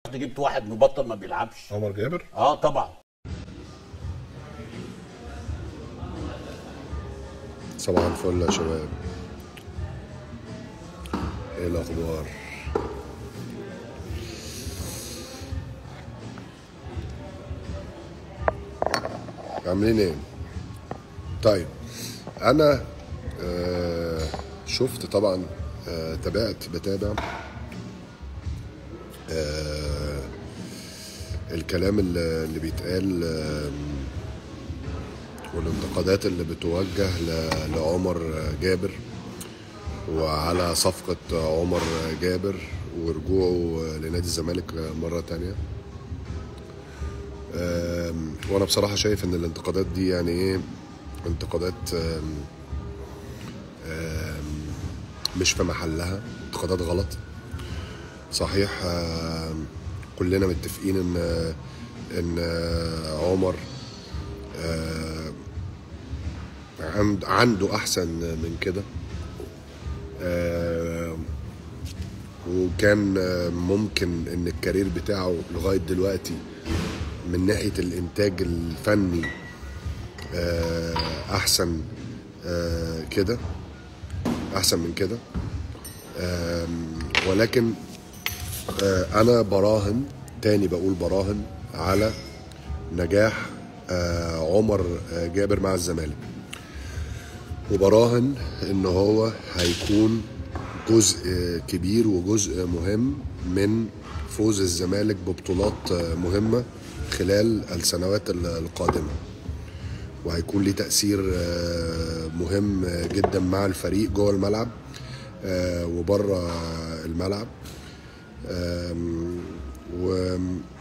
جبت واحد مبطل ما بيلعبش عمر جابر اه طبعا صباح الفل يا شباب ايه الاخبار عاملين ايه طيب انا آه شفت طبعا آه تابعت بتابع آه الكلام اللي اللي بيتقال آم، والانتقادات اللي بتوجه ل- لعمر جابر وعلى صفقة عمر جابر ورجوعه لنادي الزمالك مرة تانية أم، وانا بصراحة شايف ان الانتقادات دي يعني ايه انتقادات أم، أم، مش في محلها انتقادات غلط صحيح أم، كلنا متفقين ان ان عمر أم، عند- عنده احسن من كده آه، وكان آه، ممكن ان الكارير بتاعه لغايه دلوقتي من ناحيه الانتاج الفني آه، احسن آه، كده احسن من كده آم، ولكن آه، انا براهن تاني بقول براهن على نجاح آه، عمر آه، جابر مع الزمالك وبراهن ان هو هيكون جزء كبير وجزء مهم من فوز الزمالك ببطولات مهمة خلال السنوات القادمة وهيكون ليه تأثير مهم جدا مع الفريق جوه الملعب وبره الملعب و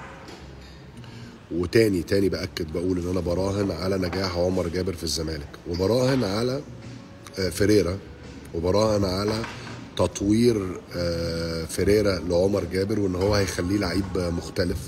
وتاني تاني باكد بقول ان انا براهن على نجاح عمر جابر في الزمالك وبراهن على آه، فيريرا وبراهن على تطوير آه، فيريرا لعمر جابر وان هو هيخليه لعيب مختلف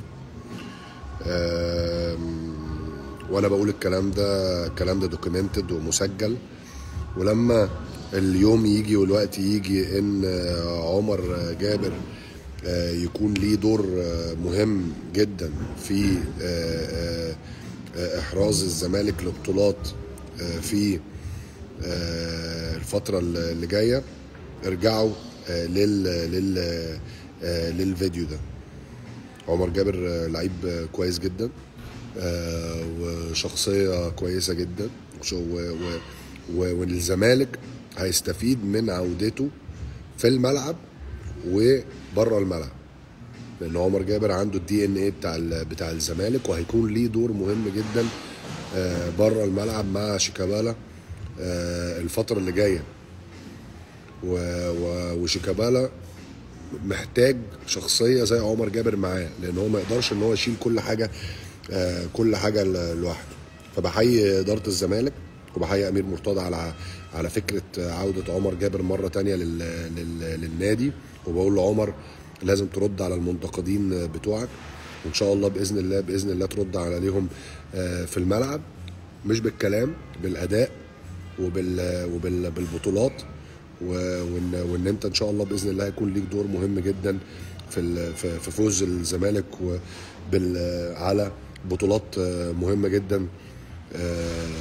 آم، وانا بقول الكلام ده الكلام ده دوكيومنتد ومسجل ولما اليوم يجي والوقت يجي ان آه، عمر آه، جابر آه، يكون ليه دور آه، مهم جدا في آه، آه، آه، احراز الزمالك لبطولات آه، في آه، الفترة اللي جاية ارجعوا آه، لل لل آه، للفيديو ده عمر جابر آه، لعيب آه، كويس جدا آه، وشخصية كويسة جدا وش- و- و- و- والزمالك هيستفيد من عودته في الملعب وبره الملعب لان عمر جابر عنده الدي ان ايه بتاع ال- بتاع الزمالك وهيكون ليه دور مهم جدا آه، بره الملعب مع شيكابالا آه، الفتره اللي جايه و- و- وشيكابالا محتاج شخصيه زي عمر جابر معاه لان هو ما يقدرش ان هو يشيل كل حاجه آه، كل حاجه ل- لوحده فبحيي اداره الزمالك وبحيي امير مرتضى على على فكره عوده عمر جابر مره تانية لل لل للنادي وبقول لعمر لازم ترد على المنتقدين بتوعك وان شاء الله باذن الله باذن الله ترد عليهم آه، في الملعب مش بالكلام بالاداء وبال وبال بالبطولات و- وان وان انت ان شاء الله باذن الله هيكون ليك دور مهم جدا في ال- في في فوز الزمالك وبال على بطولات آه، مهمه جدا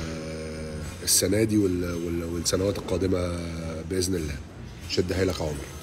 آه، السنه دي وال- وال- والسنوات القادمه باذن الله شد حيلك يا عمر